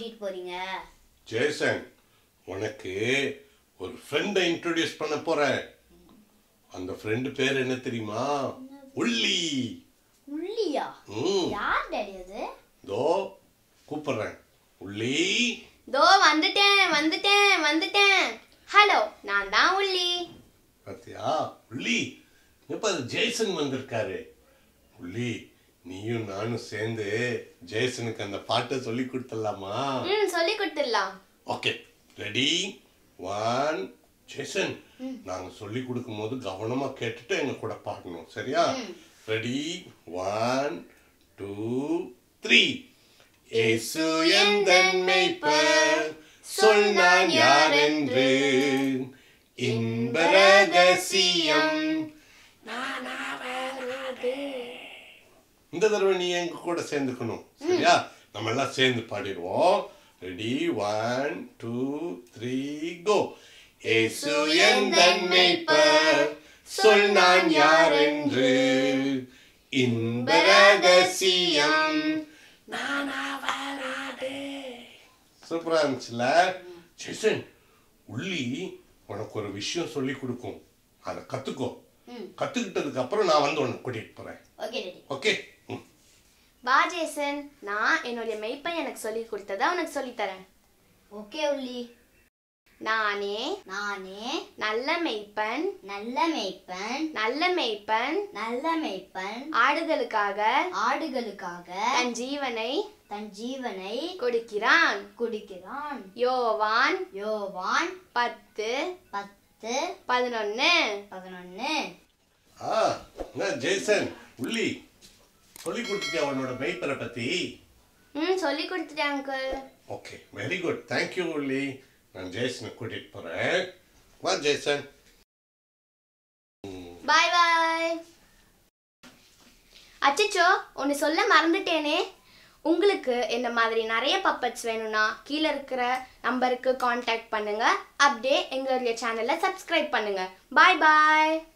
கூட்டிட்டு போறீங்க ஜேசன் உனக்கு ஒரு ஃப்ரெண்டை இன்ட்ரோடியூஸ் பண்ண போறேன் அந்த ஃப்ரெண்டு பேர் என்ன தெரியுமா உள்ளி உள்ளியா ம் யார் டாடி அது தோ கூப்பிடுறேன் உள்ளி தோ வந்துட்டேன் வந்துட்டேன் வந்துட்டேன் ஹலோ நான் தான் உள்ளி பாத்தியா உள்ளி எப்ப அது ஜேசன் வந்திருக்காரு உள்ளி நீயும் நானும் சேர்ந்து ஜேசனுக்கு அந்த பாட்டை சொல்லி கொடுத்துடலாமா ம் சொல்லி கொடுத்துடலாம் ஓகே ரெடி ஒன் ஜேசன் நாங்க சொல்லி கொடுக்கும் போது கவனமா கேட்டுட்டு எங்க கூட பாடணும் சரியா ரெடி ஒன் டூ த்ரீ இயேசு எந்தன் மேய்ப்பர் சொல் நான் யார் என்று இன்ப ரகசியம் இந்த தடவை நீ எங்க கூட சேர்ந்துக்கணும் சரியா நம்ம எல்லாம் சேர்ந்து பாடிடுவோம் ready one two three go Yesu எந்தன் மேய்ப்பர் சொல் நான் யார் என்று இன்ப ரகசியம் சூப்பரா இருந்துச்சுல ஜெசன் உள்ளி உனக்கு ஒரு விஷயம் சொல்லி கொடுக்கும் அதை கத்துக்கோ கத்துக்கிட்டதுக்கு அப்புறம் நான் வந்து உனக்கு கூட்டிட்டு போறேன் ஓகே டாடி ஓகே ம் வா ஜேசன் நான் என்னுடைய மெய்ப்பன் எனக்கு சொல்லி கொடுத்ததா உனக்கு சொல்லி தரேன் ஓகே உள்ளி நானே நானே நல்ல மெய்ப்பன் நல்ல மேய்ப்பன் நல்ல மெய்ப்பன் நல்ல மேய்ப்பன் ஆடுகளுக்காக ஆடுகளுக்காக தன் ஜீவனை தன் ஜீவனை கொடுக்கிறான் குடிக்கிறான் யோவான் யோவான் பத்து பத்து பதினொன்னு பதினொன்னு ஆ என்ன ஜேசன் உள்ளி சொல்லி கொடுத்துட்டியா உன்னோட மெய்ப்பரை பத்தி ம் சொல்லி கொடுத்துட்டேன் uncle okay very good thank you உள்ளி நான் ஜேசனை கூட்டிட்டு போறேன் வா ஜேசன் பாய் பாய் அச்சச்சோ ஒன்று சொல்ல மறந்துட்டேனே உங்களுக்கு இந்த மாதிரி நிறைய பப்பட்ஸ் வேணும்னா கீழே இருக்கிற நம்பருக்கு காண்டாக்ட் பண்ணுங்க அப்படியே எங்களுடைய சேனலை சப்ஸ்கிரைப் பண்ணுங்க பாய் பாய்